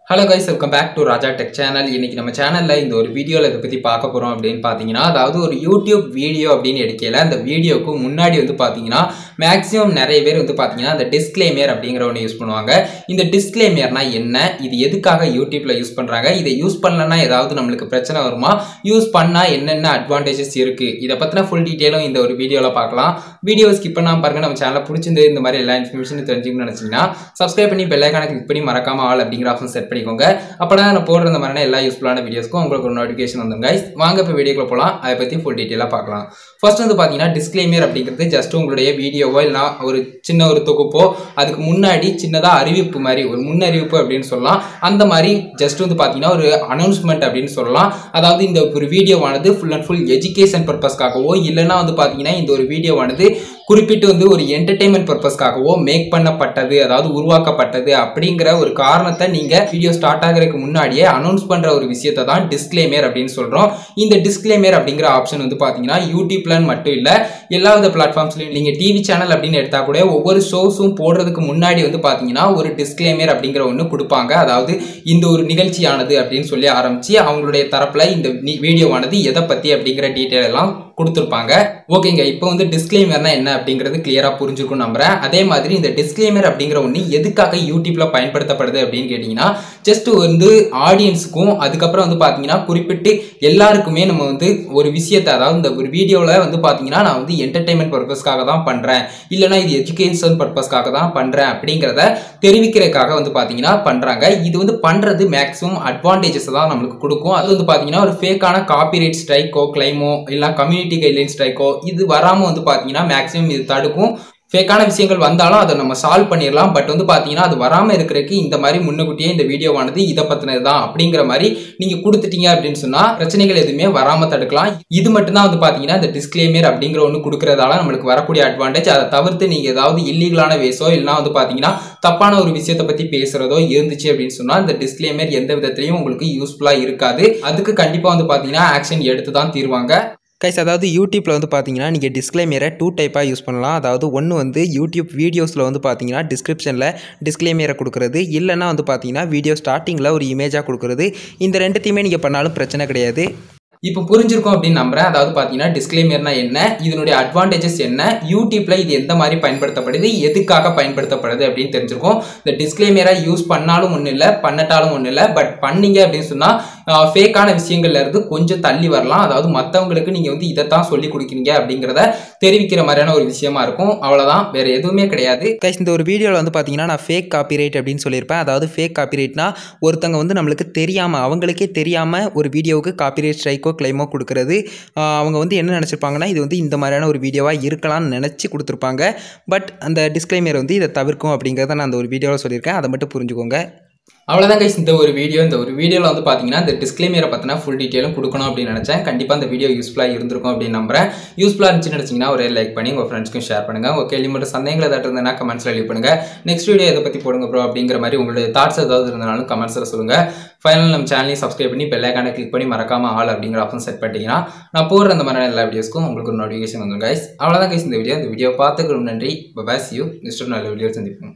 hello guys welcome back to Raja tech channel இன்னைக்கு நம்ம சேனலில் இந்த ஒரு வீடியோவில் இதை பற்றி பார்க்க போகிறோம் அப்படின்னு பார்த்தீங்கன்னா அதாவது ஒரு யூடியூப் வீடியோ அப்படின்னு எடுக்கையில் அந்த வீடியோக்கு முன்னாடி வந்து பார்த்தீங்கன்னா மேக்ஸிமம் நிறைய பேர் வந்து பார்த்தீங்கன்னா அந்த டிஸ்க்ளைமர் அப்படிங்கிற ஒன்று யூஸ் பண்ணுவாங்க இந்த டிஸ்க்ளைமர்னா என்ன இது எதுக்காக யூடியூப்பில் யூஸ் பண்ணுறாங்க இதை யூஸ் பண்ணலன்னா ஏதாவது நம்மளுக்கு பிரச்சனை வருமா யூஸ் பண்ணால் என்னென்ன அட்வான்டேஜஸ் இருக்குது இதை பற்றின ஃபுல் டீட்டெயிலும் இந்த ஒரு வீடியோவில் பார்க்கலாம் வீடியோ ஸ்கிப் பண்ணாமல் பாருங்க நம்ம சேனலில் பிடிச்சிருந்து இந்த மாதிரி எல்லா இன்ஃபர்மேஷனும் தெரிஞ்சுக்கணும்னு நினச்சிங்கன்னா சப்ஸ்கிரைப் பண்ணி பெல்லைக்கான கிளிக் பண்ணி மறக்காம ஆல் அப்படிங்கிற ஆப்ஷன் செட் பண்ணிக்கோங்க அப்பதான் நான் போடுற இந்த மாதிரியான எல்லா யூஸ்ஃபுல்லான வீடியோஸ்க்கும் உங்களுக்கு ஒரு நோட்டிஃபிகேஷன் வந்துடும் guys வாங்க இப்போ வீடியோக்குள்ள போகலாம் அதை பற்றி ஃபுல் டீட்டெயிலாக பார்க்கலாம் ஃபர்ஸ்ட் வந்து பார்த்தீங்கன்னா டிஸ்க்ளைமர் அப்படிங்கிறது ஜஸ்ட் உங்களுடைய வீடியோவோ இல்லைனா ஒரு சின்ன ஒரு தொகுப்போ அதுக்கு முன்னாடி சின்னதாக அறிவிப்பு மாதிரி ஒரு முன்னறிவிப்பு அப்படின்னு சொல்லலாம் அந்த மாதிரி ஜஸ்ட் வந்து பார்த்தீங்கன்னா ஒரு அனௌன்ஸ்மெண்ட் அப்படின்னு சொல்லலாம் அதாவது இந்த ஒரு வீடியோவானது ஃபுல் அண்ட் ஃபுல் எஜுகேஷன் பர்பஸ்க்காகவோ இல்லைன்னா வந்து பார்த்தீங்கன்னா இந்த ஒரு வீடியோவானது குறிப்பிட்டு வந்து ஒரு என்டர்டைன்மெண்ட் பர்பஸ்க்காகவோ மேக் பண்ணப்பட்டது அதாவது உருவாக்கப்பட்டது அப்படிங்கிற ஒரு காரணத்தை நீங்கள் வீடியோ ஸ்டார்ட் ஆகிறதுக்கு முன்னாடியே அனௌன்ஸ் பண்ணுற ஒரு விஷயத்தை தான் டிஸ்க்ளைமர் அப்படின்னு சொல்கிறோம் இந்த டிஸ்க்ளைமர் அப்படிங்கிற ஆப்ஷன் வந்து பார்த்தீங்கன்னா யூடியூப்லன்னு மட்டும் இல்லை எல்லா வித பிளாட்ஃபார்ம்ஸ்லையும் நீங்கள் டிவி சேனல் அப்படின்னு எடுத்தால் கூட ஒவ்வொரு ஷோஸும் போடுறதுக்கு முன்னாடி வந்து பார்த்தீங்கன்னா ஒரு டிஸ்க்ளைமர் அப்படிங்கிற ஒன்று கொடுப்பாங்க அதாவது இந்த ஒரு நிகழ்ச்சியானது அப்படின்னு சொல்லி ஆரம்பித்து அவங்களுடைய தரப்பில் இந்த வீடியோவானது எதை பற்றி அப்படிங்கிற டீட்டெயில் எல்லாம் கொடுத்துருப்பாங்க ஓகேங்க இப்போ வந்து டிஸ்க்ளைமர்னா என்ன அப்படிங்கிறது கிளியராக புரிஞ்சிருக்கும் நம்புறேன் அதே மாதிரி இந்த டிஸ்க்ளைமர் அப்படிங்கிற ஒன்று எதுக்காக யூடியூப்ல பயன்படுத்தப்படுது அப்படின்னு கேட்டிங்கன்னா ஜஸ்ட் வந்து ஆடியன்ஸுக்கும் அதுக்கப்புறம் வந்து பார்த்தீங்கன்னா குறிப்பிட்டு எல்லாருக்குமே நம்ம வந்து ஒரு விஷயத்தை அதாவது இந்த ஒரு வீடியோவில் வந்து பார்த்தீங்கன்னா நான் வந்து என்டர்டைன்மெண்ட் பர்பஸ்க்காக தான் பண்ணுறேன் இல்லைனா இது எஜுகேஷன் பர்பஸ்க்காக தான் பண்ணுறேன் அப்படிங்கிறத தெரிவிக்கிறதுக்காக வந்து பார்த்தீங்கன்னா பண்ணுறாங்க இது வந்து பண்ணுறது மேக்ஸிமம் அட்வான்டேஜஸ் தான் நம்மளுக்கு கொடுக்கும் அது வந்து பார்த்தீங்கன்னா ஒரு ஃபேக்கான காப்பிரைட் ஸ்ட்ரைக்கோ கிளைமோ இல்லை கம்யூனிட்டி கைட்லைன் ஸ்ட்ரைக்கோ இது வராமல் வந்து பார்த்தீங்கன்னா மேக்ஸிமம் இது தடுக்கும் ஃபேக்கான விஷயங்கள் வந்தாலும் அதை நம்ம சால்வ் பண்ணிடலாம் பட் வந்து பார்த்தீங்கன்னா அது வராமல் இருக்கிறதுக்கு இந்த மாதிரி முன்னக்கூட்டியே இந்த வீடியோவானது இதை பற்றினது தான் அப்படிங்கிற மாதிரி நீங்கள் கொடுத்துட்டீங்க அப்படின்னு சொன்னால் பிரச்சனைகள் எதுவுமே வராமல் தடுக்கலாம் இது மட்டும்தான் வந்து பார்த்தீங்கன்னா இந்த டிஸ்க்ளைமர் அப்படிங்கிற ஒன்று கொடுக்கறதால நம்மளுக்கு வரக்கூடிய அட்வான்டேஜ் அதை தவிர்த்து நீங்கள் ஏதாவது இல்லீகலான வேஸோ இல்லைனா வந்து பார்த்தீங்கன்னா தப்பான ஒரு விஷயத்தை பற்றி பேசுகிறதோ இருந்துச்சு அப்படின்னு சொன்னால் இந்த டிஸ்க்ளைமர் எந்த விதத்துலையும் உங்களுக்கு யூஸ்ஃபுல்லாக இருக்காது அதுக்கு கண்டிப்பாக வந்து பார்த்தீங்கன்னா ஆக்ஷன் எடுத்து தான் தீர்வாங்க கைஸ் அதாவது யூடியூப்பில் வந்து பார்த்தீங்கன்னா நீங்கள் டிஸ்க்ளைமரை டூ டைப்பாக யூஸ் பண்ணலாம் அதாவது ஒன்று வந்து யூடியூப் வீடியோஸில் வந்து பார்த்தீங்கன்னா டிஸ்கிரிப்ஷனில் டிஸ்க்ளைமரை கொடுக்குறது இல்லைன்னா வந்து பார்த்தீங்கன்னா வீடியோ ஸ்டார்டிங்கில் ஒரு இமேஜாக கொடுக்குறது இந்த ரெண்டுத்தையுமே நீங்கள் பண்ணாலும் பிரச்சனை கிடையாது இப்போ புரிஞ்சிருக்கும் அப்படின்னு நம்புறேன் அதாவது பார்த்தீங்கன்னா டிஸ்க்ளைமர்னா என்ன இதனுடைய அட்வான்டேஜஸ் என்ன யூடியூப்ல இது எந்த மாதிரி பயன்படுத்தப்படுது எதுக்காக பயன்படுத்தப்படுது அப்படின்னு தெரிஞ்சிருக்கும் இந்த டிஸ்க்ளைமரை யூஸ் பண்ணாலும் ஒன்றும் இல்லை பண்ணட்டாலும் ஒன்றும் இல்லை பட் பண்ணீங்க அப்படின்னு சொன்னால் ஃபேக்கான விஷயங்கள்ல இருந்து கொஞ்சம் தள்ளி வரலாம் அதாவது மற்றவங்களுக்கு நீங்கள் வந்து இதைத்தான் சொல்லி கொடுக்குறீங்க அப்படிங்கிறத தெரிவிக்கிற மாதிரியான ஒரு விஷயமா இருக்கும் அவ்வளோதான் வேற எதுவுமே கிடையாது கைஸ் இந்த ஒரு வீடியோவில் வந்து பார்த்தீங்கன்னா நான் ஃபேக் காப்பிரைட் அப்படின்னு சொல்லியிருப்பேன் அதாவது ஃபேக் காப்பிரைட்னா ஒருத்தங்க வந்து நம்மளுக்கு தெரியாமல் அவங்களுக்கே தெரியாமல் ஒரு வீடியோவுக்கு காப்பிரைட் ஸ்ட்ரைக்கோ கிளைமோ கொடுக்குறது அவங்க வந்து என்ன நினச்சிருப்பாங்கன்னா இது வந்து இந்த மாதிரியான ஒரு வீடியோவாக இருக்கலாம்னு நினச்சி கொடுத்துருப்பாங்க பட் அந்த டிஸ்க்ளைமர் வந்து இதை தவிர்க்கும் அப்படிங்கிறத நான் அந்த ஒரு வீடியோவில் சொல்லியிருக்கேன் அதை மட்டும் புரிஞ்சுக்கோங்க அவ்வளோதான் கைஸ் இந்த ஒரு வீடியோ இந்த ஒரு வீடியோவில் வந்து பார்த்தீங்கன்னா இந்த டிஸ்க்ளைமரை பற்றின ஃபுல் டீட்டெயிலும் கொடுக்கணும் அப்படின்னு நினச்சேன் கண்டிப்பாக இந்த வீடியோ யூஸ்ஃபுல்லாக இருந்திருக்கும் அப்படின்னு நம்புறேன் யூஸ்ஃபுல்லாக இருந்துச்சுன்னு நினச்சிங்கன்னா ஒரு லைக் பண்ணி உங்கள் ஃப்ரெண்ட்ஸ்க்கும் ஷேர் பண்ணுங்கள் உங்கள் கேள்வி மட்டும் சந்தேகங்கள் ஏதாவது இருந்ததுன்னா கமெண்ட்ஸில் லீவ் பண்ணுங்கள் நெக்ஸ்ட் வீடியோ இதை பற்றி போடுங்க ப்ரோ அப்படிங்கிற மாதிரி உங்களுடைய தாட்ஸ் ஏதாவது இருந்தாலும் கமெண்ட்ஸில் சொல்லுங்கள் ஃபைனல் நம்ம சேனலையும் சப்ஸ்கிரைப் பண்ணி பெல்லைக்கான கிளிக் பண்ணி மறக்காம ஆல் அப்படிங்கிற ஆப்ஷன் செட் பண்ணிட்டீங்கன்னா நான் போடுற அந்த மாதிரியான எல்லா வீடியோஸ்க்கும் உங்களுக்கு ஒரு நோட்டிஃபிகேஷன் வந்துடும் கைஸ் அவ்வளோதான் கைஸ் இந்த வீடியோ இந்த வீடியோ பார்த்துக்கு ரொம்ப நன்றி பபாஸ் யூ நெக்ஸ்ட் நல்ல வீடியோ சந்திப்போம்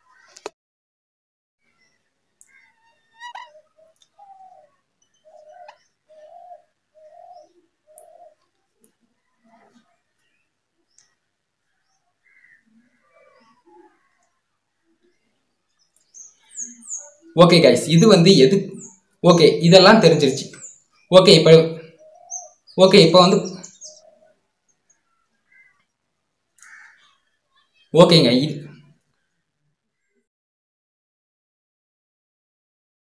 ஓகே கைஸ் இது வந்து எது ஓகே இதெல்லாம் தெரிஞ்சிருச்சு ஓகே இப்போ ஓகே இப்போ வந்து ஓகேங்க இது